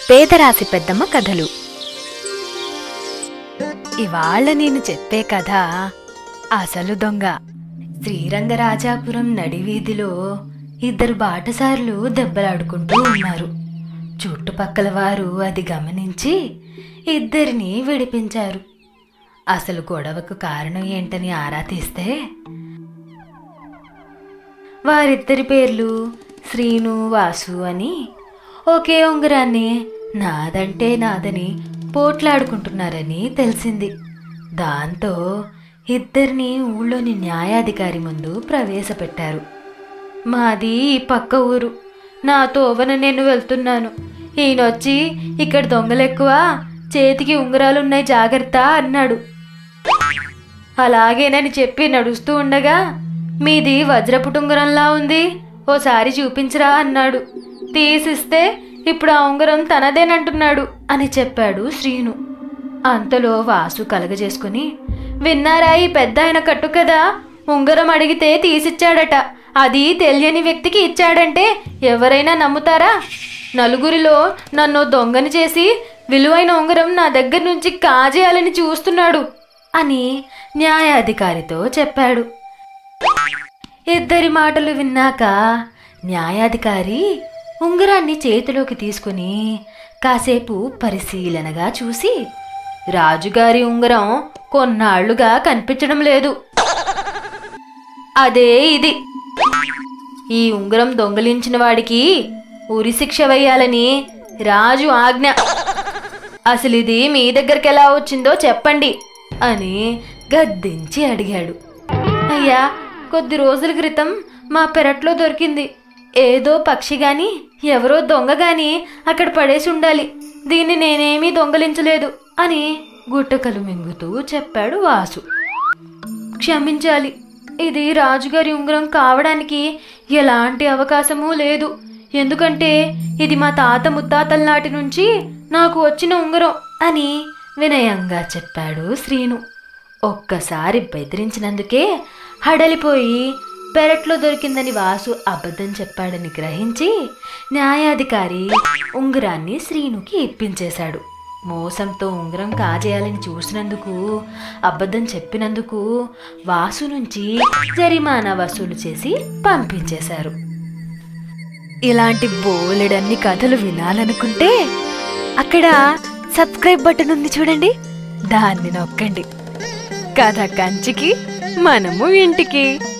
పేదరాశి పెద్దమ్మ కథలు ఇవాళ నేను చెప్పే కథ అసలు దొంగ శ్రీరంగరాజాపురం నడివీధిలో ఇద్దరు బాటసారులు దెబ్బలాడుకుంటూ ఉన్నారు చుట్టుపక్కల వారు అది గమనించి ఇద్దరిని విడిపించారు అసలు గొడవకు కారణం ఏంటని ఆరా తీస్తే వారిద్దరి పేర్లు శ్రీను వాసు అని ఒకే ఉంగరాన్ని నాదంటే నాదని పోట్లాడుకుంటున్నారని తెలిసింది దాంతో ఇద్దరిని ఊళ్ళోని న్యాయాధికారి ముందు ప్రవేశపెట్టారు మాది ఈ పక్క ఊరు నా తోవన నేను వెళ్తున్నాను ఈయనొచ్చి ఇక్కడ దొంగలెక్కువ చేతికి ఉంగరాలున్నాయి జాగ్రత్త అన్నాడు అలాగేనని చెప్పి నడుస్తూ ఉండగా మీది వజ్రపు ఉంగరంలా ఉంది ఓసారి చూపించరా అన్నాడు తీసిస్తే ఇప్పుడు ఆ ఉంగరం తనదేనంటున్నాడు అని చెప్పాడు శ్రీను అంతలో వాసు కలగజేసుకుని విన్నారా ఈ పెద్ద ఆయన కట్టు కదా ఉంగరం అడిగితే తీసిచ్చాడట అది తెలియని వ్యక్తికి ఇచ్చాడంటే ఎవరైనా నమ్ముతారా నలుగురిలో నన్ను దొంగని చేసి విలువైన ఉంగరం నా దగ్గర నుంచి కాజేయాలని చూస్తున్నాడు అని న్యాయాధికారితో చెప్పాడు ఇద్దరి మాటలు విన్నాక న్యాయాధికారి ఉంగరాన్ని చేతిలోకి తీసుకుని కాసేపు పరిశీలనగా చూసి రాజుగారి ఉంగరం కొన్నాళ్లుగా కనిపించడం లేదు అదే ఇది ఈ ఉంగరం దొంగలించిన వాడికి ఉరి శిక్ష వేయాలని రాజు ఆజ్ఞ అసలు ఇది మీ దగ్గరికి ఎలా వచ్చిందో చెప్పండి అని గద్దించి అడిగాడు అయ్యా కొద్ది రోజుల క్రితం మా పెరట్లో దొరికింది ఏదో పక్షి గాని ఎవరో దొంగ గాని అక్కడ పడేసి ఉండాలి దీన్ని నేనేమీ దొంగలించలేదు అని గుట్టకలు మింగుతూ చెప్పాడు వాసు క్షమించాలి ఇది రాజుగారి ఉంగరం కావడానికి ఎలాంటి అవకాశమూ లేదు ఎందుకంటే ఇది మా తాత ముత్తాతల నాటి నుంచి నాకు వచ్చిన ఉంగరం అని వినయంగా చెప్పాడు శ్రీను ఒక్కసారి బెదిరించినందుకే హడలిపోయి పెరట్లో దొరికిందని వాసు అబద్ధం చెప్పాడని గ్రహించి న్యాయాధికారి ఉంగరాన్ని శ్రీనుకి ఇప్పించేశాడు మోసంతో ఉంగరం కాజేయాలని చూసినందుకు అబద్ధం చెప్పినందుకు వాసు నుంచి జరిమానా వసూలు చేసి పంపించేశారు ఇలాంటి బోలెడన్ని కథలు వినాలనుకుంటే అక్కడ సబ్స్క్రైబ్ బటన్ ఉంది చూడండి దాన్ని నొక్కండి కథ కంచికి మనము ఇంటికి